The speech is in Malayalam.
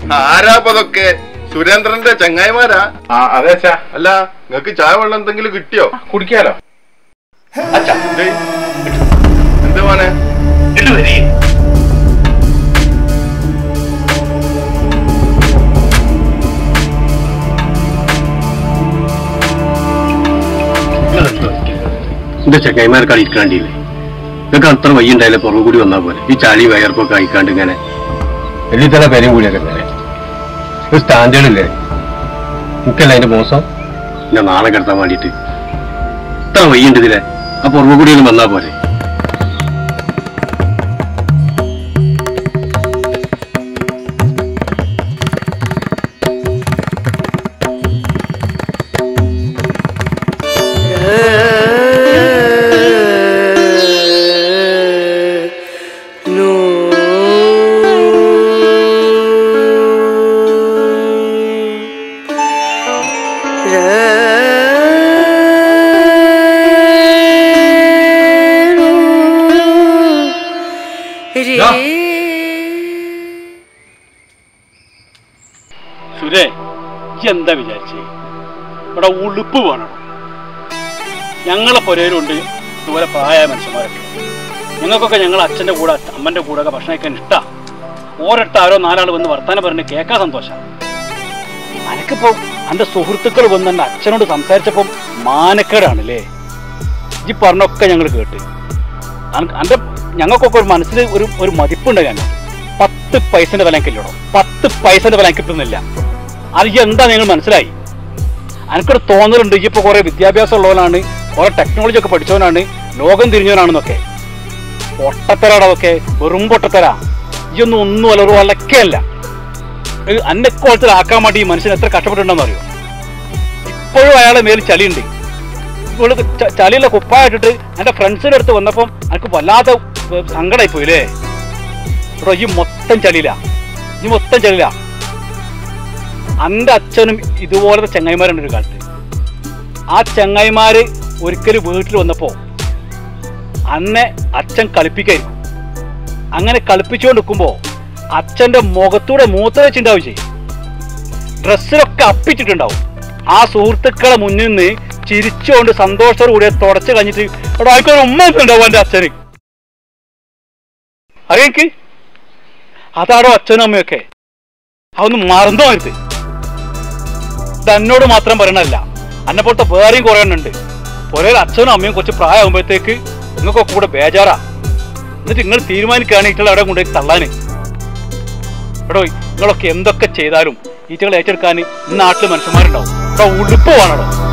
ആരാപ്പതൊക്കെ സുരേന്ദ്രന്റെ ചങ്ങായിമാരാ ആ അതെ അച്ഛാ അല്ല നിങ്ങക്ക് ചായ വെള്ളം എന്തെങ്കിലും കിട്ടിയോ കുടിക്കാലോ അച്ഛാ ഡേയ്, എന്ത് മോനെ ഇത് വരി എന്റെ ചെക്കൈമാർക്ക് അടിക്കാണ്ടില്ലേ നിങ്ങൾക്ക് അത്ര വയ്യുണ്ടായാലും പുറകു കൂടി വന്നാൽ പോലെ ഈ ചളി വയർപ്പൊക്കെ അയക്കാണ്ട് ഇങ്ങനെ എല്ലിത്തല പേരും കൂടിയൊക്കെ തന്നെ ഒരു സ്റ്റാൻഡേർഡ് ഇല്ലേ എനിക്കല്ല അതിന്റെ മോശം ഞാൻ നാളെ കിടത്താൻ വേണ്ടിയിട്ട് ഇത്ര വയ്യുണ്ട് ഇതിലെ ആ പുറകു കൂടിയൊന്നും വന്നാൽ പോലെ സുരേ ഇജ്ജ് എന്താ വിചാരിച്ചേ ഇവിടെ ഉളുപ്പ് വേണം ഞങ്ങളെ പുരയിലുണ്ട് ഇതുപോലെ പ്രായമായ മനുഷ്യന്മാരൊക്കെ ഞങ്ങൾക്കൊക്കെ ഞങ്ങൾ അച്ഛൻ്റെ കൂടെ അമ്മൻ്റെ കൂടെ ഒക്കെ ഭക്ഷണം കഴിക്കാൻ ഇഷ്ടാ ഓരൊട്ട് ആരോ നാലാൾ വന്ന് വർത്താനം പറഞ്ഞ് കേൾക്കാൻ സന്തോഷം അനക്കിപ്പോ എൻ്റെ സുഹൃത്തുക്കൾ വന്ന് എൻ്റെ അച്ഛനോട് സംസാരിച്ചപ്പം മാനക്കേടാണല്ലേ ഈ പറഞ്ഞൊക്കെ ഞങ്ങൾ കേട്ട് എൻ്റെ ഞങ്ങൾക്കൊക്കെ ഒരു മനസ്സിൽ ഒരു ഒരു മതിപ്പുണ്ട് ഞാൻ പത്ത് പൈസന്റെ വില കില്ലോ പത്ത് പൈസന്റെ വില കിട്ടുന്നില്ല അത് ഇയ്യ് എന്താ നിങ്ങൾ മനസ്സിലായി എനിക്കൊരു തോന്നലുണ്ട് ഈ ഇപ്പൊ കുറെ വിദ്യാഭ്യാസം ഉള്ളവനാണ് കുറെ ടെക്നോളജി ഒക്കെ പഠിച്ചവനാണ് ലോകം തിരിഞ്ഞവനാണെന്നൊക്കെ പൊട്ടത്തരാടൊക്കെ വെറും പൊട്ടത്തരാ ഇയൊന്നും ഒന്നും അല്ല ഒരു വളക്കല്ല അന്നെ കോളത്തിലാക്കാൻ വേണ്ടി ഈ മനുഷ്യൻ എത്ര കഷ്ടപ്പെട്ടിട്ടുണ്ടെന്ന് അറിയോ ഇപ്പോഴും അയാളെ മേൽ ചളിയുണ്ട് ഇവള് ച- ചളിയുള്ള കുപ്പായിട്ടിട്ട് എൻ്റെ ഫ്രണ്ട്സിൻ്റെ അടുത്ത് വന്നപ്പം എനിക്ക് വല്ലാതെ സങ്കടമായി പോയില്ലേ എടോ ഈ മൊത്തം ചളിയില്ല ഈ മൊത്തം ചളിയില്ല എൻ്റെ അച്ഛനും ഇതുപോലത്തെ ചെങ്ങായിമാരുണ്ട് ഒരു കാലത്ത് ആ ചെങ്ങായിമാര് ഒരിക്കലും വീട്ടിൽ വന്നപ്പോ അന്നെ അച്ഛൻ കളിപ്പിക്കായിരിക്കും അങ്ങനെ കളിപ്പിച്ചുകൊണ്ട് നിൽക്കുമ്പോ അച്ഛന്റെ മുഖത്തൂടെ മൂത്ര വെച്ചിട്ടുണ്ടാവും ചെയ്യും ഡ്രസ്സിലൊക്കെ അപ്പിച്ചിട്ടുണ്ടാവും ആ സുഹൃത്തുക്കളെ മുന്നിൽ നിന്ന് ചിരിച്ചുകൊണ്ട് സന്തോഷത്തോടു കൂടി തുടച്ച് കഴിഞ്ഞിട്ട് അവിടെ ആൾക്കൊരു ഉമ്മ ഉണ്ടാവും എൻ്റെ അച്ഛന് അറിയാക്ക് അതാടോ അച്ഛനും അമ്മയൊക്കെ അതൊന്നും മറന്നോ ഇത് ഇത് എന്നോട് മാത്രം പറയണല്ല എന്നെ പോലത്തെ വേറെയും കുറെ എണ്ണുണ്ട് ഒരേ അച്ഛനും അമ്മയും കുറച്ച് പ്രായമാകുമ്പോഴത്തേക്ക് നിങ്ങൾക്കൊക്കെ കൂടെ ബേജാറാ എന്നിട്ട് നിങ്ങൾ തീരുമാനിക്കുകയാണ് ഈറ്റകൾ അവിടെ കൊണ്ടുപോയി തള്ളാന് എടോ നിങ്ങളൊക്കെ എന്തൊക്കെ ചെയ്താലും ഈറ്റകൾ ഏറ്റെടുക്കാൻ ഈ നാട്ടിൽ മനുഷ്യന്മാരുണ്ടാവും എടോ ഉടുപ്പ് വേണോ